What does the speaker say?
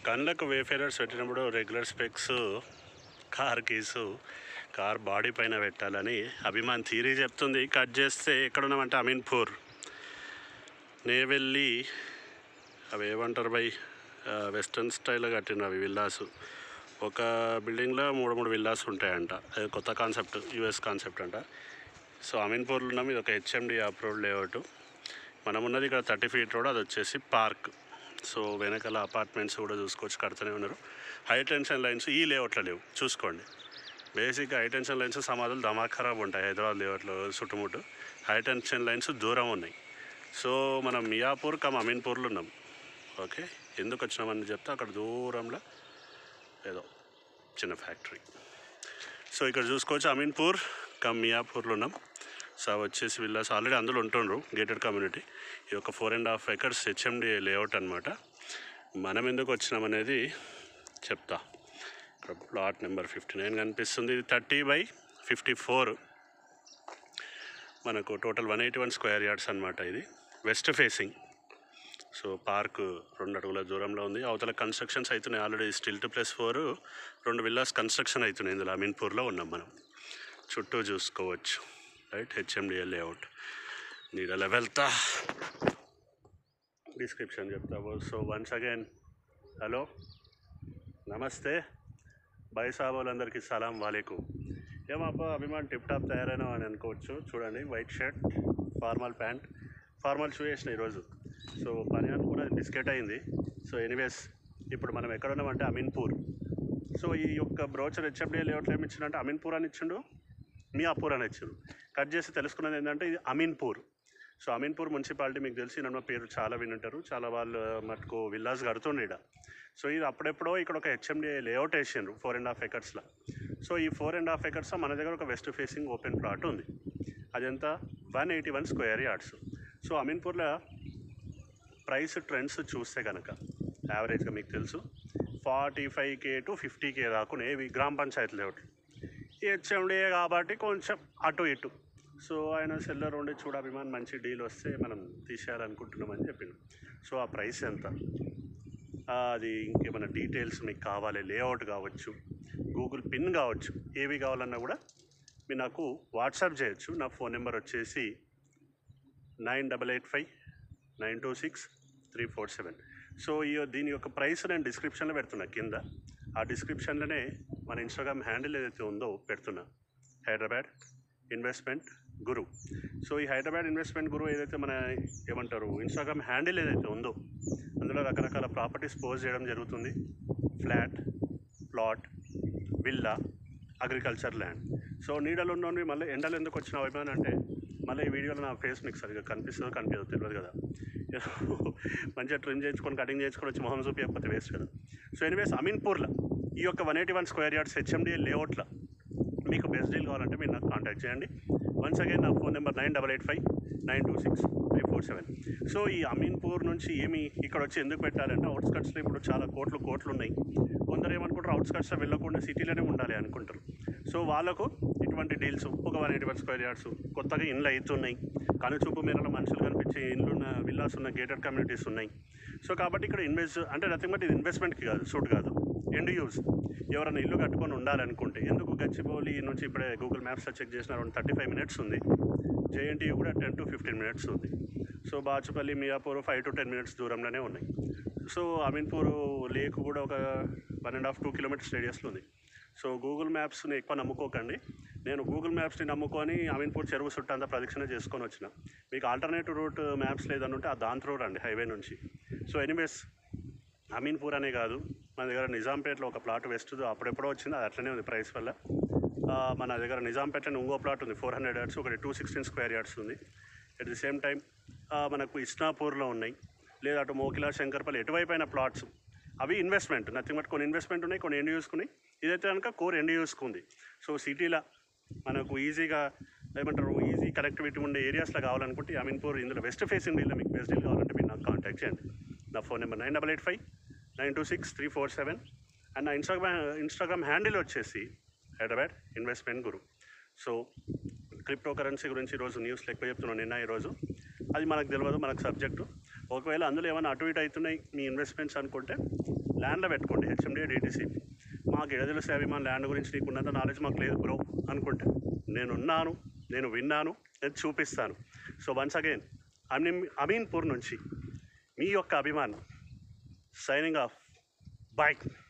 కళ్ళకు వేఫేరర్స్ పెట్టినప్పుడు regular specs car keys car body పైన పెట్టాలని అభిమాన్ థీరీ చెప్తుంది కట్ చేస్తే ఎక్కడున్నామంటే అమీన్పూర్ నేవెళ్ళి అవి ఏమంటారు బై వెస్ట్రన్ స్టైల్లో కట్టిన అవి విల్లాస్ ఒక బిల్డింగ్లో మూడు మూడు విల్లాస్ ఉంటాయంట అది కొత్త కాన్సెప్ట్ యూఎస్ కాన్సెప్ట్ అంట సో అమీన్పూర్లో ఉన్నాం ఇది ఒక హెచ్ఎండి అప్రూవ్డ్ లేఅవుట్ మనం ఉన్నది ఇక్కడ థర్టీ ఫీట్ రోడ్ అది వచ్చేసి పార్క్ సో వెనకాల అపార్ట్మెంట్స్ కూడా చూసుకోవచ్చు కడుతూనే ఉన్నారు హై టెన్షన్ లైన్స్ ఈ లేఅవుట్లో లేవు చూసుకోండి బేసిక్గా హై టెన్షన్ లైన్స్ సమాధులు ధమాక్ ఖరాబ్ ఉంటాయి హైదరాబాద్ లేఅవుట్లో చుట్టుముట్టు హై టెన్షన్ లైన్స్ దూరం ఉన్నాయి సో మనం మియాపూర్ కమ్ అమీన్పూర్లో ఉన్నాం ఓకే ఎందుకు వచ్చినామని చెప్తే అక్కడ దూరంలో ఏదో చిన్న ఫ్యాక్టరీ సో ఇక్కడ చూసుకోవచ్చు అమీన్పూర్ కమ్ మియాపూర్లో ఉన్నాం సో అవి వచ్చేసి విల్లాస్ ఆల్రెడీ అందులో ఉంటుండ్రు గేటెడ్ కమ్యూనిటీ ఇది ఒక four and half acres HMD layout అనమాట మనం ఎందుకు వచ్చినామనేది చెప్తా ఇక్కడ ప్లాట్ నెంబర్ ఫిఫ్టీ నైన్ కనిపిస్తుంది ఇది థర్టీ బై ఫిఫ్టీ ఫోర్ మనకు total one eighty one square yards అనమాట ఇది వెస్ట్ ఫేసింగ్ సో పార్క్ రెండు అడుగుల దూరంలో ఉంది అవతల కన్స్ట్రక్షన్స్ అవుతున్నాయి already still two plus four రెండు విల్లాస్ కన్స్ట్రక్షన్ అవుతున్నాయి ఇందులో అమీన్పూర్లో ఉన్నాం మనం చుట్టూ చూసుకోవచ్చు రైట్ హెచ్ఎండిఎల్ లేఅవుట్ నీడలో వెళ్తా డిస్క్రిప్షన్ చెప్తావు సో వన్స్ అగైన్ హలో నమస్తే బై సాబోలందరికీ సలాం వాలేకు ఏమబ్బా అభిమాన్ టిప్ టాప్ తయారైనా అని అనుకోవచ్చు చూడండి white shirt formal pant formal shoe వేసిన ఈరోజు సో పని కూడా బిస్కెట్ అయింది సో ఎనీవేస్ ఇప్పుడు మనం ఎక్కడ ఉన్నామంటే అమీన్పూర్ సో ఈ యొక్క బ్రోచర్ హెచ్ఎఫ్డి లేఅవుట్లో ఏమి ఇచ్చిండంటే అమీన్పూర్ అని ఇచ్చిండు మియాపూర్ అని ఇచ్చిండు కట్ చేసి తెలుసుకున్నది ఏంటంటే ఇది అమీన్పూర్ సో అమీన్పూర్ మున్సిపాలిటీ మీకు తెలిసి నన్ను పేరు చాలా వినుంటారు చాలా వాళ్ళు మటుకు విల్లాస్ కడుతుండే ఈడ సో ఇది అప్పుడెప్పుడో ఇక్కడ ఒక హెచ్ఎండి లేఅవుట్ వేసిండ్రు ఫోర్ అండ్ హాఫ్ ఎకర్స్లో సో ఈ ఫోర్ అండ్ హాఫ్ ఎకర్స్ మన దగ్గర ఒక వెస్ట్ ఫేసింగ్ ఓపెన్ ప్లాట్ ఉంది అదంతా one eighty one square yards so అమీన్పూర్లో ప్రైస్ ట్రెండ్స్ చూస్తే కనుక యావరేజ్గా మీకు తెలుసు forty five K to fifty K దాకా ఏవి గ్రామ పంచాయతీ లేఅవుట్ హెచ్ఎండిఏ కాబట్టి కొంచెం అటు ఇటు సో ఆయన సెల్లర్ ఉండి చూడ అభిమాన్ మంచి డీల్ వస్తే మనం తీసేయాలనుకుంటున్నామని చెప్పిండు సో ఆ ప్రైస్ ఎంత ఆ, అది ఇంకేమైనా డీటెయిల్స్ మీకు కావాలి లేఅవుట్ కావచ్చు గూగుల్ పిన్ కావచ్చు ఏవి కావాలన్నా కూడా మీరు నాకు వాట్సాప్ చేయొచ్చు నా ఫోన్ నెంబర్ వచ్చేసి nine double eight five nine two six three four seven so ఈ దీని యొక్క ప్రైస్ నేను డిస్క్రిప్షన్లో పెడుతున్నా కింద ఆ డిస్క్రిప్షన్లోనే మన ఇన్స్టాగ్రామ్ హ్యాండిల్ ఏదైతే ఉందో పెడుతున్నా హైదరాబాద్ ఇన్వెస్ట్మెంట్ గురు సో ఈ హైదరాబాద్ ఇన్వెస్ట్మెంట్ గురు ఏదైతే మన ఏమంటారు ఇన్స్టాగ్రామ్ హ్యాండిల్ ఏదైతే ఉందో అందులో రకరకాల ప్రాపర్టీస్ పోస్ట్ చేయడం జరుగుతుంది flat plot villa agriculture land so నీడలు ఉన్నవి మళ్ళీ ఎండలు ఎందుకు వచ్చిన అభిమానం అంటే మళ్ళీ ఈ వీడియోలో నా ఫేస్ మీకు సరిగ్గా కనిపిస్తుందో కనిపించదు తెలియదు కదా మంచిగా ట్రిమ్ చేయించుకొని కటింగ్ చేయించుకొని వచ్చి మొహం చూపించకపోతే వేస్ట్ కదా సో ఎనీవేస్ అమీన్పూర్లో ఈ యొక్క one eighty one square yards HMD లేఅవుట్లో మీకు బెస్ట్ డీల్ కావాలంటే మీరు నాకు కాంటాక్ట్ చేయండి వన్స్ అగైన్ నా phone number nine double eight five nine two six five four seven so ఈ అమీన్పూర్ నుంచి ఏమి ఇక్కడ వచ్చి ఎందుకు పెట్టాలంటే అవుట్స్కట్స్లో ఇప్పుడు చాలా కోట్లు కోట్లు ఉన్నాయి కొందరు ఏమనుకుంటారు అవుట్స్కట్స్లో వెళ్ళకుండా సిటీలోనే ఉండాలి అనుకుంటారు సో వాళ్ళకు ఇటువంటి డీల్స్ ఒక one eighty one square yards కొత్తగా ఇండ్లు అవుతున్నాయి కనుచూపు మేరలో మనుషులు కనిపించే ఇండ్లు ఉన్న విల్లాస్ ఉన్న గేటెడ్ కమ్యూనిటీస్ ఉన్నాయి సో కాబట్టి ఇక్కడ ఇన్వెస్ట్ అంటే నథింగ్ బట్ ఇది ఇన్వెస్ట్మెంట్కి కాదు సూట్ కాదు ఎండ్ యూస్ ఎవరైనా ఇల్లు కట్టుకొని ఉండాలనుకుంటే ఎందుకు గచ్చిబౌలి నుంచి ఇప్పుడే గూగుల్ మ్యాప్స్లో చెక్ చేసిన రెండు థర్టీ ఫైవ్ మినిట్స్ ఉంది జేఎన్టీ కూడా టెన్ టు ఫిఫ్టీన్ మినిట్స్ ఉంది so Bachupally Miyapur five to ten minutes దూరంలోనే ఉన్నాయి సో అమీన్పూర్ లేక్ కూడా ఒక one and half two kilometres రేడియస్లో ఉంది సో గూగుల్ మ్యాప్స్ని ఎక్కువ నమ్ముకోకండి నేను గూగుల్ మ్యాప్స్ని నమ్ముకొని అమీన్పూర్ చెరువు చుట్టూ అంతా ప్రదక్షిణ చేసుకొని వచ్చిన మీకు ఆల్టర్నేటివ్ రూట్ మ్యాప్స్ లేదనుంటే ఆ దాంతో రండి హైవే నుంచి సో ఎనీవేస్ అమీన్పూర్ అనే కాదు మన దగ్గర నిజాంపేటలో ఒక ప్లాట్ వెస్ట్ అప్పుడెప్పుడో వచ్చింది అది అట్లనే ఉంది ప్రైస్ వల్ల ఆ, మన దగ్గర నిజాంపేటలో ఇంకో ప్లాట్ ఉంది ఫోర్ హండ్రెడ్ యార్డ్స్ ఒకటి టూ సిక్స్టీన్ స్క్వేర్ యార్డ్స్ ఉంది అట్ ది సేమ్ టైం మనకు ఇస్నాపూర్లో ఉన్నాయి లేదా అటు మోకిలా శంకర్పల్లి ఎటువైపు అయిన ప్లాట్స్ అవి ఇన్వెస్ట్మెంట్ నథింగ్ బట్ కొన్ని ఇన్వెస్ట్మెంట్ ఉన్నాయి కొన్ని ఎండ్ యూస్కున్నాయి ఇదైతే కనుక కోర్ ఎండ్ యూస్కుంది సో సిటీలో మనకు ఈజీగా ఏమంటారు ఈజీ కనెక్టివిటీ ఉండే ఏరియాస్లో కావాలనుకుంటే అమీన్పూర్ ఇందులో వెస్ట్ ఫేసింగ్ డీల్లో మీకు బెస్ట్ డీల్ కావాలంటే మీరు నాకు కాంటాక్ట్ చేయండి నా phone number nine double eight five nine two six three four seven and నా ఇన్స్టాగ్రామ్ ఇన్స్టాగ్రామ్ హ్యాండిల్ వచ్చేసి Hyderabad investment guru so cryptocurrency గురించి ఈరోజు న్యూస్లో ఎక్కువ చెప్తున్నాను నిన్న ఈరోజు అది మనకు తెలియదు మనకు సబ్జెక్టు ఒకవేళ అందులో ఏమైనా అటు ఇటు అవుతున్నాయి మీ ఇన్వెస్ట్మెంట్స్ అనుకుంటే ల్యాండ్లో పెట్టుకోండి హెచ్ఎండి డిటీసీ మాకు ఎడ తెలిసే అభిమాన్ ల్యాండ్ గురించి నీకు ఉన్నంత నాలెడ్జ్ మాకు లేదు బ్రో అనుకుంటే నేనున్నాను నేను విన్నాను నేను చూపిస్తాను so once again Ameen Ameenpur నుంచి మీ యొక్క అభిమాన్ సైనింగ్ ఆఫ్ బైక్